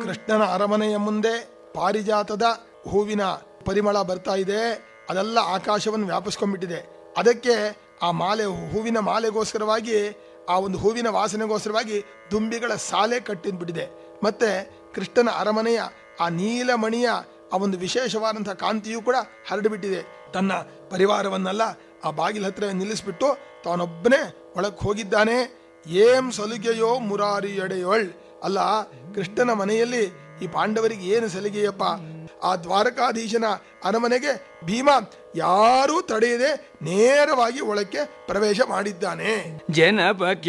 ಕೃಷ್ಣನ ಅರಮನೆಯ ಮುಂದೆ ಪಾರಿಜಾತದ ಹೂವಿನ ಪರಿಮಳ ಬರ್ತಾ ಇದೆ ಅದೆಲ್ಲ ಆಕಾಶವನ್ನು ವ್ಯಾಪಿಸ್ಕೊಂಡ್ಬಿಟ್ಟಿದೆ ಅದಕ್ಕೆ ಆ ಮಾಲೆ ಹೂವಿನ ಮಾಲೆಗೋಸ್ಕರವಾಗಿ ಆ ಒಂದು ಹೂವಿನ ವಾಸನೆಗೋಸ್ಕರವಾಗಿ ದುಂಬಿಗಳ ಸಾಲೆ ಕಟ್ಟಿದ್ಬಿಟ್ಟಿದೆ ಮತ್ತೆ ಕೃಷ್ಣನ ಅರಮನೆಯ ಆ ನೀಲಮಣಿಯ ಆ ಒಂದು ವಿಶೇಷವಾದಂತಹ ಕಾಂತಿಯೂ ಕೂಡ ಹರಡಿಬಿಟ್ಟಿದೆ ತನ್ನ ಪರಿವಾರವನ್ನೆಲ್ಲ ಆ ಬಾಗಿಲ ಹತ್ರ ನಿಲ್ಲಿಸ್ಬಿಟ್ಟು ತಾನೊಬ್ಬನೇ ಒಳಗೆ ಹೋಗಿದ್ದಾನೆ ಏಂ ಸಲುಗೆಯೋ ಮುರಾರಿ ಎಡೆಯೋಳ್ ಅಲ್ಲ ಕೃಷ್ಣನ ಮನೆಯಲ್ಲಿ ಈ ಪಾಂಡವರಿಗೆ ಏನು ಸಲಿಗೆಯಪ್ಪ ಆ ದ್ವಾರಕಾಧೀಶನ ಅರಮನೆಗೆ ಭೀಮ ಯಾರೂ ತಡೆಯದೆ ನೇರವಾಗಿ ಒಳಕ್ಕೆ ಪ್ರವೇಶ ಮಾಡಿದ್ದಾನೆ ಜನಪ